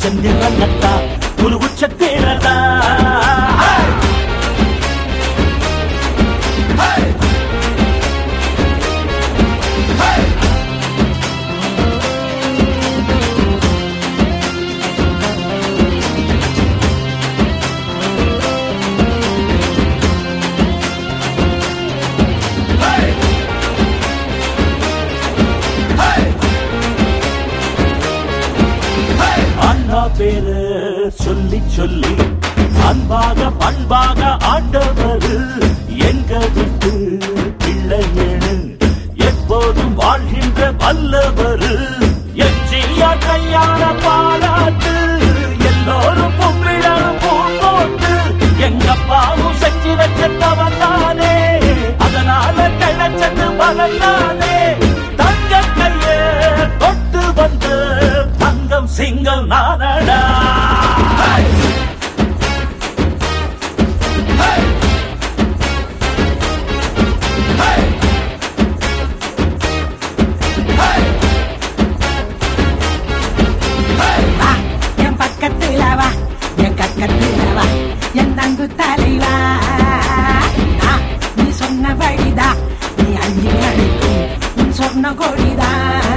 செந்திரங்கத்தா ஒரு உச்சத்தேரதா அண்ணா பேரு சொல்லி சொல்லி அன்பாக பண்பாக ஆண்டவர் எங்க விட்டு பிள்ளையேனு எப்போதும் வாழ்கின்ற வல்லவர் எச்சியா கையான பாராட்டு எல்லோரும் பொம்பிழரும் பூ போட்டு எங்க பாவும் செஞ்சு வச்சவன் தானே அதனால கிழச்சது பலனானே தங்க கையே தொட்டு வந்து தங்கம் சிங்கம் நானடா வா என் பக்கத்துல வா என் கக்கத்துல வா என் அன்பு தலைவா ஆ, நீ சொன்ன வழிதா நீ அள்ளி அழிக்கும் உன் சொன்ன கொடிதா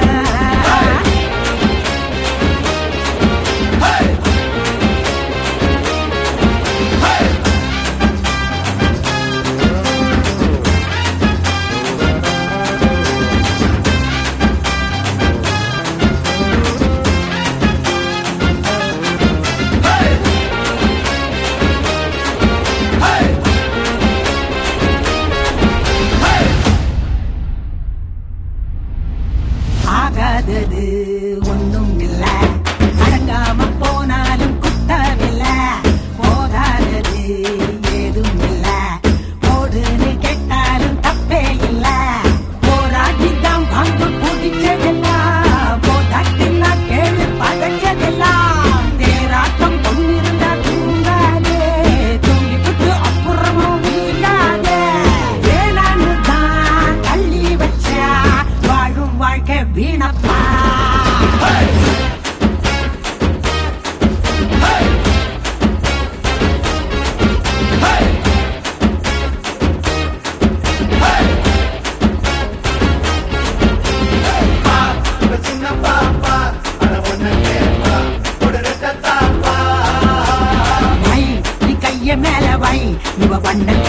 ஆகாதது ஒண்ணும் இல்ல அடங்காம போனாலும் குத்தமில்ல போகாதது ஏதும் இல்ல போடுன்னு கேட்டாலும் தப்பே இல்ல போராட்டிதான் பங்கு பிடிச்சதெல்லாம் போதாட்டினா கேள்வி பதச்சதெல்லாம் தேராட்டம் பொண்ணிருந்தா தூங்காதே தூங்கிட்டு அப்புறமும் வீங்காதே வேணான்னு தான் தள்ளி வச்சா வாழும் வாழ்க்கை வீணப்பா வை நீ கைய மேல வை இவ பண்ண